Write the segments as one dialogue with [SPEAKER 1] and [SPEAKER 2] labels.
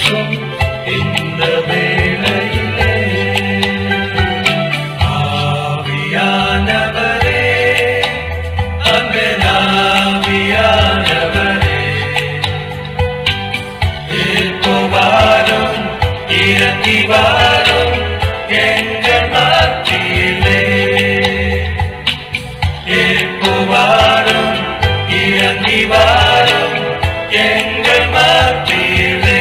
[SPEAKER 1] இருக்கும் இந்த வேளையிலே ஆவியானவரே அன்பனாவியானவரே இருப்புவாரும் இறங்கி வாரும் எங்கள் மத்தியிலே இருப்புவாரும் இறங்கி வாரும் எங்கள் மத்தியிலே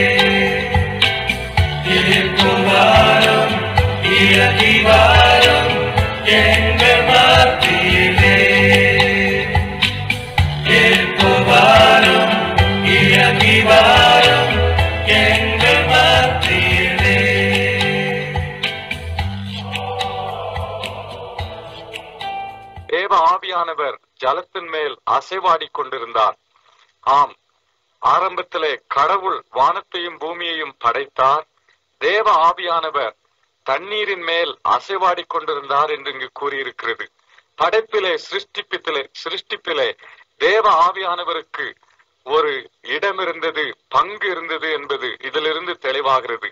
[SPEAKER 1] இருப்புவாரும் இறங்கி வாரும் எங்கள் மத்தியிலே இருப்புவாரும் இறங்கி வாரும் எங்கள் மத்தியிலே
[SPEAKER 2] தேவ ஆவியானவர் ஜலத்தின் மேல் அசைவாடிக் கொண்டிருந்தார் ஆம் ஆரம்பத்திலே கடவுள் வானத்தையும் பூமியையும் படைத்தார் தேவ ஆவியானவர் தண்ணீரின் மேல் அசைவாடிக் கொண்டிருந்தார் என்று இங்கு கூறியிருக்கிறது படைப்பிலே சிருஷ்டிப்பிலே சிருஷ்டிப்பிலே தேவ ஆவியானவருக்கு ஒரு இடம் இருந்தது பங்கு இருந்தது என்பது இதிலிருந்து தெளிவாகிறது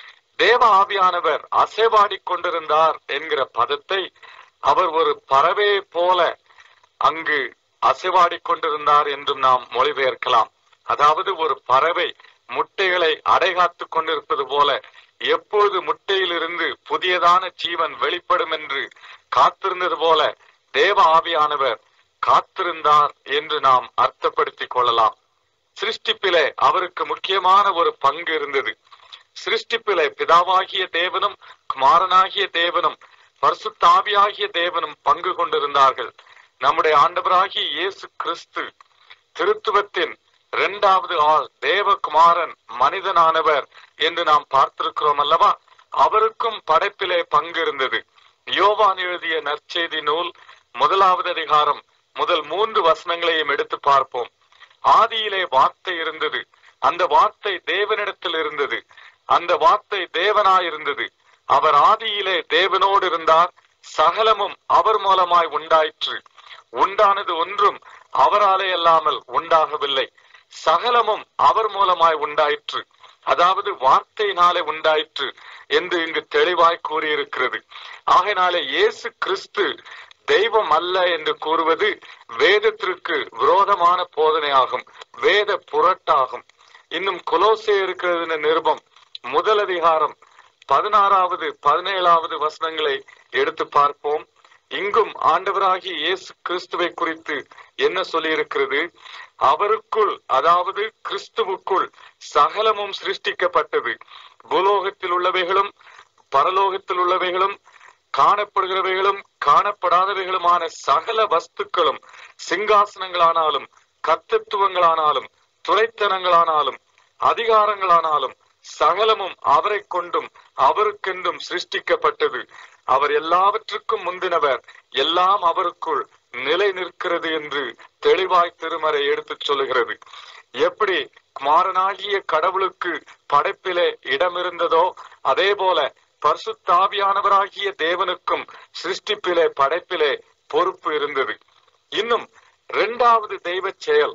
[SPEAKER 2] தேவ ஆவியானவர் அசைவாடிக் கொண்டிருந்தார் என்கிற பதத்தை அவர் ஒரு பறவை போல அங்கு அசைவாடிக் கொண்டிருந்தார் என்றும் நாம் மொழிபெயர்க்கலாம் அதாவது ஒரு பறவை முட்டைகளை அடைகாத்துக் கொண்டிருப்பது போல எப்பொழுது முட்டையிலிருந்து புதியதான ஜீவன் வெளிப்படும் என்று காத்திருந்தது போல தேவ ஆவியானவர் காத்திருந்தார் என்று நாம் அர்த்தப்படுத்திக் கொள்ளலாம் சிருஷ்டிப்பிலே அவருக்கு முக்கியமான ஒரு பங்கு இருந்தது சிருஷ்டிப்பிலே பிதாவாகிய தேவனும் குமாரனாகிய தேவனும் பரிசுத்தாவியாகிய தேவனும் பங்கு கொண்டிருந்தார்கள் நம்முடைய ஆண்டவராகிய இயேசு கிறிஸ்து திருத்துவத்தின் இரண்டாவது ஆள் தேவகுமாரன் மனிதனானவர் என்று நாம் பார்த்திருக்கிறோம் அல்லவா அவருக்கும் படைப்பிலே பங்கு இருந்தது யோவான் எழுதிய நற்செய்தி நூல் முதலாவது அதிகாரம் முதல் மூன்று வசனங்களையும் எடுத்து பார்ப்போம் ஆதியிலே வார்த்தை இருந்தது அந்த வார்த்தை தேவனிடத்தில் இருந்தது அந்த வார்த்தை தேவனாயிருந்தது அவர் ஆதியிலே தேவனோடு இருந்தார் சகலமும் அவர் மூலமாய் உண்டாயிற்று உண்டானது ஒன்றும் அவராலே அல்லாமல் உண்டாகவில்லை சகலமும் அவர் மூலமாய் உண்டாயிற்று அதாவது வார்த்தையினாலே உண்டாயிற்று என்று இங்கு தெளிவாய் கூறியிருக்கிறது ஆகையினாலே இயேசு கிறிஸ்து தெய்வம் அல்ல என்று கூறுவது வேதத்திற்கு விரோதமான போதனையாகும் வேத புரட்டாகும் இன்னும் கொலோசே இருக்கிறது நிருபம் முதல் அதிகாரம் பதினாறாவது பதினேழாவது வசனங்களை எடுத்து பார்ப்போம் இங்கும் ஆண்டவராகிய இயேசு கிறிஸ்துவை குறித்து என்ன சொல்லியிருக்கிறது அவருக்குள் அதாவது கிறிஸ்துவுக்குள் சகலமும் சிருஷ்டிக்கப்பட்டது பூலோகத்தில் உள்ளவைகளும் பரலோகத்தில் உள்ளவைகளும் காணப்படுகிறவைகளும் காணப்படாதவைகளுமான சகல வஸ்துக்களும் சிங்காசனங்களானாலும் கர்த்தத்துவங்களானாலும் துறைத்தனங்களானாலும் அதிகாரங்களானாலும் சகலமும் அவரை கொண்டும் அவருக்கென்றும் சிருஷ்டிக்கப்பட்டது அவர் எல்லாவற்றுக்கும் முந்தினவர் எல்லாம் அவருக்குள் நிலை நிற்கிறது என்று தெளிவாய் திருமறை எடுத்துச் சொல்லுகிறது எப்படி குமாரனாகிய கடவுளுக்கு படைப்பிலே இடம் இருந்ததோ அதே போல பரிசுத்தாவியானவராகிய தேவனுக்கும் சிருஷ்டிப்பிலே படைப்பிலே பொறுப்பு இருந்தது இன்னும் இரண்டாவது தெய்வ செயல்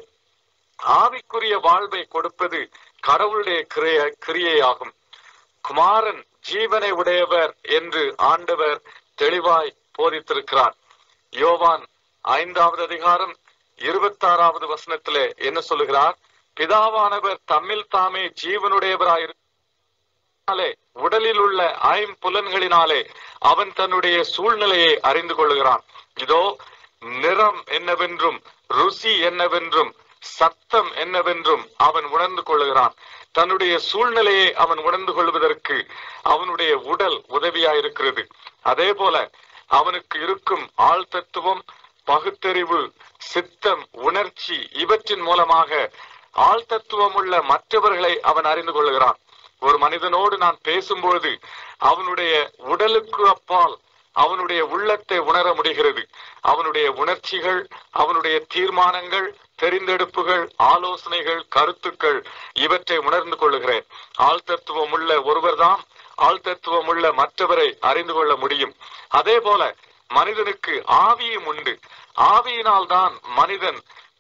[SPEAKER 2] ஆவிக்குரிய வாழ்வை கொடுப்பது கடவுளுடைய கிரிய கிரியையாகும் குமாரன் ஜீவனை உடையவர் என்று ஆண்டவர் தெளிவாய் போதித்திருக்கிறார் யோவான் ஐந்தாவது அதிகாரம் இருபத்தாறாவது வசனத்திலே என்ன சொல்லுகிறார் பிதாவானவர் தம்மில் தாமே ஜீவனுடையவராய் இருக்கிறாலே, உடலில் உள்ள ஐம்புலன்களினாலே அவன் தன்னுடைய சூழ்நிலையை அறிந்து கொள்ளுகிறான் இதோ நிறம் என்னவென்றும் ருசி என்னவென்றும் சத்தம் என்னவென்றும் அவன் உணர்ந்து கொள்ளுகிறான் தன்னுடைய சூழ்நிலையை அவன் உணர்ந்து கொள்வதற்கு அவனுடைய உடல் உதவியாயிருக்கிறது அதே போல அவனுக்கு இருக்கும் ஆள் தத்துவம் பகுத்தறிவு சித்தம் உணர்ச்சி இவற்றின் மூலமாக ஆள் தத்துவம் உள்ள மற்றவர்களை அவன் அறிந்து கொள்ளுகிறான் ஒரு மனிதனோடு நான் பேசும்பொழுது அவனுடைய உடலுக்கு அப்பால் அவனுடைய உள்ளத்தை உணர முடிகிறது அவனுடைய உணர்ச்சிகள் அவனுடைய தீர்மானங்கள் தெரிந்தெடுப்புகள் ஆலோசனைகள் கருத்துக்கள் இவற்றை உணர்ந்து கொள்ளுகிறேன் ஆள் தத்துவம் உள்ள ஒருவர்தான் ஆள் தத்துவம் உள்ள மற்றவரை அறிந்து கொள்ள முடியும் அதே போல மனிதனுக்கு ஆவியும் உண்டு ஆவியினால் தான் மனிதன்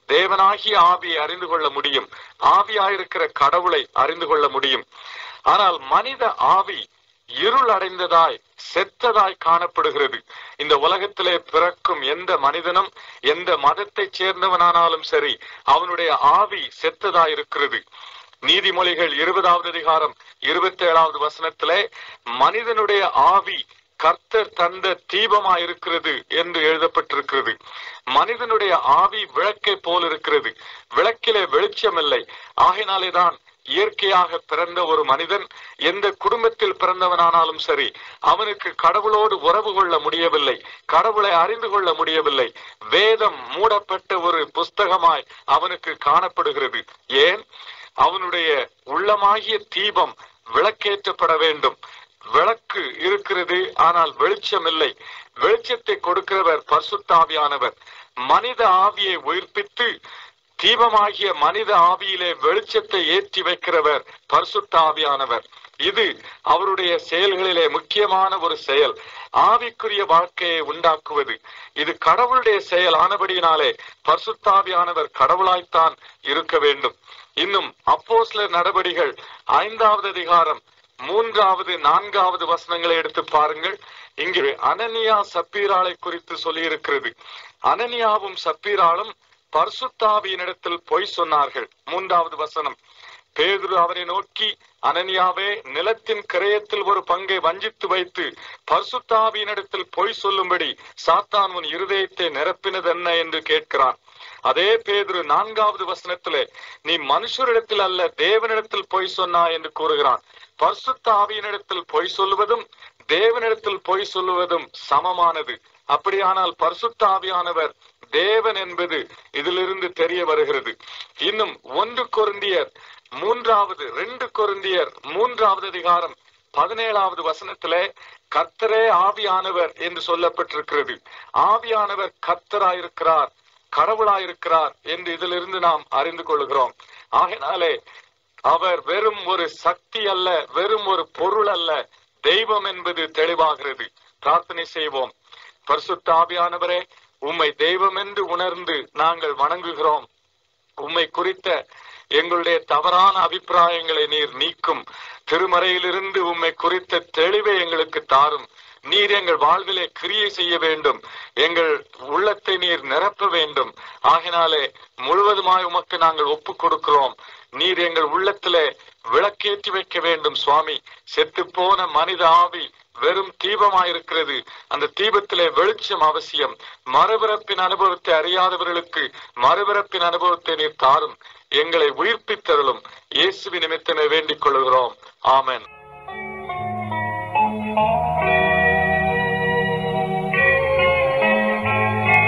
[SPEAKER 2] தேவனாகிய ஆவியை அறிந்து கொள்ள முடியும் ஆவியாயிருக்கிற கடவுளை அறிந்து கொள்ள முடியும் ஆனால் மனித ஆவி இருள் அடைந்ததாய் செத்ததாய் காணப்படுகிறது இந்த உலகத்திலே பிறக்கும் எந்த மனிதனும் எந்த மதத்தைச் சேர்ந்தவனானாலும் சரி அவனுடைய ஆவி செத்ததாய் இருக்கிறது நீதிமொழிகள் இருபதாவது அதிகாரம் இருபத்தி ஏழாவது வசனத்திலே மனிதனுடைய ஆவி கர்த்தர் தந்த தீபமாய் இருக்கிறது என்று எழுதப்பட்டிருக்கிறது மனிதனுடைய ஆவி விளக்கை போல் இருக்கிறது விளக்கிலே வெளிச்சம் இல்லை ஆகினாலேதான் இயற்கையாக பிறந்த ஒரு மனிதன் எந்த குடும்பத்தில் பிறந்தவனானாலும் சரி அவனுக்கு கடவுளோடு உறவு கொள்ள முடியவில்லை கடவுளை அறிந்து கொள்ள முடியவில்லை வேதம் மூடப்பட்ட ஒரு புஸ்தகமாய் அவனுக்கு காணப்படுகிறது ஏன் அவனுடைய உள்ளமாகிய தீபம் விளக்கேற்றப்பட வேண்டும் விளக்கு இருக்கிறது ஆனால் வெளிச்சம் இல்லை வெளிச்சத்தை கொடுக்கிறவர் பரிசுத்தாவியானவர் மனித ஆவியை உயிர்ப்பித்து தீபமாகிய மனித ஆவியிலே வெளிச்சத்தை ஏற்றி வைக்கிறவர் பரிசுத்த ஆவியானவர் இது அவருடைய செயல்களிலே முக்கியமான ஒரு செயல் ஆவிக்குரிய வாழ்க்கையை உண்டாக்குவது இது கடவுளுடைய செயல் ஆனபடியினாலே பரிசுத்தாவியானவர் கடவுளாய்த்தான் இருக்க வேண்டும் இன்னும் அப்போஸ்லர் நடபடிகள் ஐந்தாவது அதிகாரம் மூன்றாவது நான்காவது வசனங்களை எடுத்து பாருங்கள் இங்கே அனனியா சப்பீராளை குறித்து சொல்லியிருக்கிறது அனனியாவும் சப்பீராளும் பர்சுத்தாவியினிடத்தில் பொய் சொன்னார்கள் மூன்றாவது வசனம் பேதுரு அவரை நோக்கி அனனியாவே நிலத்தின் கிரயத்தில் ஒரு பங்கை வஞ்சித்து வைத்து பர்சுத்தாவியினிடத்தில் பொய் சொல்லும்படி சாத்தான் உன் இருதயத்தை நிரப்பினது என்ன என்று கேட்கிறான் அதே பேதுரு நான்காவது வசனத்திலே நீ மனுஷரிடத்தில் அல்ல தேவனிடத்தில் பொய் சொன்னா என்று கூறுகிறான் பரிசுத்த ஆவியினிடத்தில் பொய் சொல்லுவதும் தேவனிடத்தில் பொய் சொல்லுவதும் சமமானது அப்படியானால் பரிசுத்த ஆவியானவர் தேவன் என்பது இதிலிருந்து தெரிய வருகிறது இன்னும் ஒன்று கொருந்தியர் மூன்றாவது ரெண்டு கொருந்தியர் மூன்றாவது அதிகாரம் பதினேழாவது வசனத்திலே கர்த்தரே ஆவியானவர் என்று சொல்லப்பட்டிருக்கிறது ஆவியானவர் கர்த்தராயிருக்கிறார் கடவுளாயிருக்கிறார் என்று இதிலிருந்து நாம் அறிந்து கொள்கிறோம் ஆகினாலே அவர் வெறும் ஒரு சக்தி அல்ல வெறும் ஒரு பொருள் அல்ல தெய்வம் என்பது தெளிவாகிறது பிரார்த்தனை செய்வோம் பரிசுத்த ஆவியானவரே உம்மை தெய்வம் என்று உணர்ந்து நாங்கள் வணங்குகிறோம் உம்மை குறித்த எங்களுடைய தவறான அபிப்பிராயங்களை நீர் நீக்கும் திருமறையிலிருந்து உம்மை குறித்த தெளிவை எங்களுக்கு தாரும் நீர் எங்கள் வாழ்விலே கிரியை செய்ய வேண்டும் எங்கள் உள்ளத்தை நீர் நிரப்ப வேண்டும் ஆகினாலே முழுவதுமாய் உமக்கு நாங்கள் ஒப்பு கொடுக்கிறோம் நீர் எங்கள் உள்ளத்திலே விளக்கேற்றி வைக்க வேண்டும் சுவாமி செத்து போன மனித ஆவி வெறும் தீபமாயிருக்கிறது அந்த தீபத்திலே வெளிச்சம் அவசியம் மறுபிறப்பின் அனுபவத்தை அறியாதவர்களுக்கு மறுபிறப்பின் அனுபவத்தை நீர் தாரும் எங்களை உயிர்ப்பித்தருளும் இயேசுவி நிமித்தமே வேண்டிக் கொள்கிறோம் ஆமென்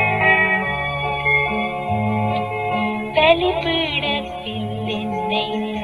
[SPEAKER 3] பலிபீடத்தில் என்னை